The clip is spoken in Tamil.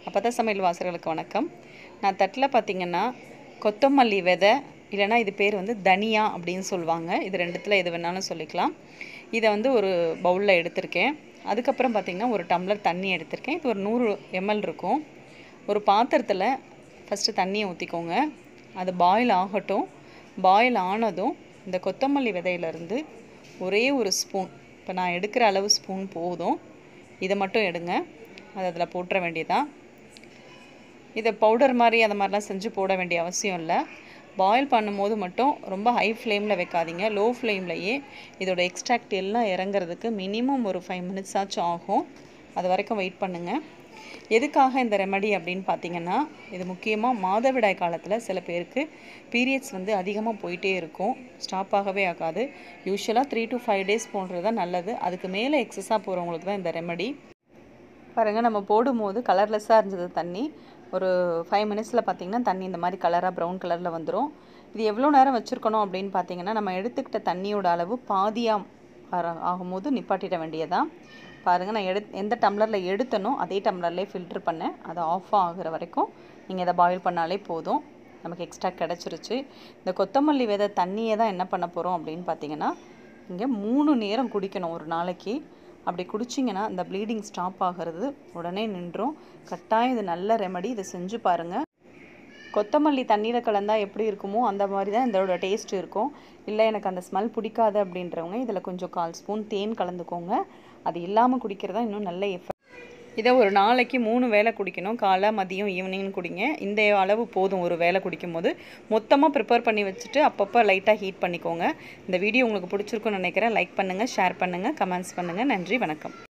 அப்போ சமையல் வாசகர்களுக்கு வணக்கம் நான் தட்டில் பார்த்தீங்கன்னா கொத்தமல்லி விதை இல்லைன்னா இது பேர் வந்து தனியா அப்படின்னு சொல்லுவாங்க இது ரெண்டுத்தில் எது வேணாலும் சொல்லிக்கலாம் இதை வந்து ஒரு பவுலில் எடுத்திருக்கேன் அதுக்கப்புறம் பார்த்திங்கன்னா ஒரு டம்ளர் தண்ணி எடுத்திருக்கேன் இது ஒரு நூறு எம்எல் இருக்கும் ஒரு பாத்திரத்தில் ஃபஸ்ட்டு தண்ணியை ஊற்றிக்கோங்க அது பாயில் ஆகட்டும் பாயில் ஆனதும் இந்த கொத்தமல்லி விதையிலேருந்து ஒரே ஒரு ஸ்பூன் இப்போ நான் எடுக்கிற அளவு ஸ்பூன் போதும் இதை மட்டும் எடுங்க அதை அதில் போட்டுற வேண்டியதான் இதை பவுடர் மாதிரி அந்த மாதிரிலாம் செஞ்சு போட வேண்டிய அவசியம் இல்லை பாயில் பண்ணும்போது மட்டும் ரொம்ப ஹை ஃப்ளேமில் வைக்காதீங்க லோ ஃப்ளேம்லையே இதோட எக்ஸ்ட்ராக்ட் எல்லாம் இறங்குறதுக்கு மினிமம் ஒரு ஃபைவ் மினிட்ஸ் ஆச்சும் ஆகும் அது வரைக்கும் வெயிட் பண்ணுங்கள் எதுக்காக இந்த ரெமடி அப்படின்னு பார்த்தீங்கன்னா இது முக்கியமாக மாதவிடாய் காலத்தில் சில பேருக்கு பீரியட்ஸ் வந்து அதிகமாக போயிட்டே இருக்கும் ஸ்டாப் ஆகவே ஆகாது யூஸ்வலாக த்ரீ டு ஃபைவ் டேஸ் போன்றது தான் நல்லது அதுக்கு மேலே எக்ஸஸாக போகிறவங்களுக்கு தான் இந்த ரெமடி பாருங்கள் நம்ம போடும்போது கலர்லெஸ்ஸாக இருந்தது தண்ணி ஒரு ஃபைவ் மினிட்ஸில் பார்த்தீங்கன்னா தண்ணி இந்த மாதிரி கலராக ப்ரௌன் கலரில் வந்துடும் இது எவ்வளோ நேரம் வச்சுருக்கணும் அப்படின்னு பார்த்தீங்கன்னா நம்ம எடுத்துக்கிட்ட தண்ணியோட அளவு பாதியாக ஆகும்போது நிப்பாட்டிட வேண்டியதான் பாருங்கள் நான் எடு எந்த டம்ளரில் எடுத்தனோ அதே டம்ளர்லேயே ஃபில்ட்ரு பண்ணேன் அது ஆஃப் ஆகிற வரைக்கும் நீங்கள் இதை பாயில் பண்ணாலே போதும் நமக்கு எக்ஸ்ட்ரா கிடச்சிருச்சு இந்த கொத்தமல்லி விதை தண்ணியை தான் என்ன பண்ண போகிறோம் அப்படின்னு பார்த்தீங்கன்னா இங்கே மூணு நேரம் குடிக்கணும் ஒரு நாளைக்கு அப்படி குடிச்சிங்கன்னா இந்த ப்ளீடிங் ஸ்டாப் ஆகிறது உடனே நின்றும் கட்டாயம் இது நல்ல ரெமடி இதை செஞ்சு பாருங்கள் கொத்தமல்லி தண்ணியில் கலந்தால் எப்படி இருக்குமோ அந்த மாதிரி தான் இதோட டேஸ்ட் இருக்கும் இல்லை எனக்கு அந்த ஸ்மெல் பிடிக்காது அப்படின்றவங்க இதில் கொஞ்சம் கால் ஸ்பூன் தேன் கலந்துக்கோங்க அது இல்லாமல் குடிக்கிறதா இன்னும் நல்ல எஃபெக்ட் இதை ஒரு நாளைக்கு மூணு வேளை குடிக்கணும் காலை மதியம் ஈவினிங் குடிங்க இந்த அளவு போதும் ஒரு வேளை குடிக்கும் போது மொத்தமாக ப்ரிப்பேர் பண்ணி வச்சுட்டு அப்பப்போ லைட்டாக ஹீட் பண்ணிக்கோங்க இந்த வீடியோ உங்களுக்கு பிடிச்சிருக்குன்னு நினைக்கிறேன் லைக் பண்ணுங்கள் ஷேர் பண்ணுங்கள் கமெண்ட்ஸ் பண்ணுங்கள் நன்றி வணக்கம்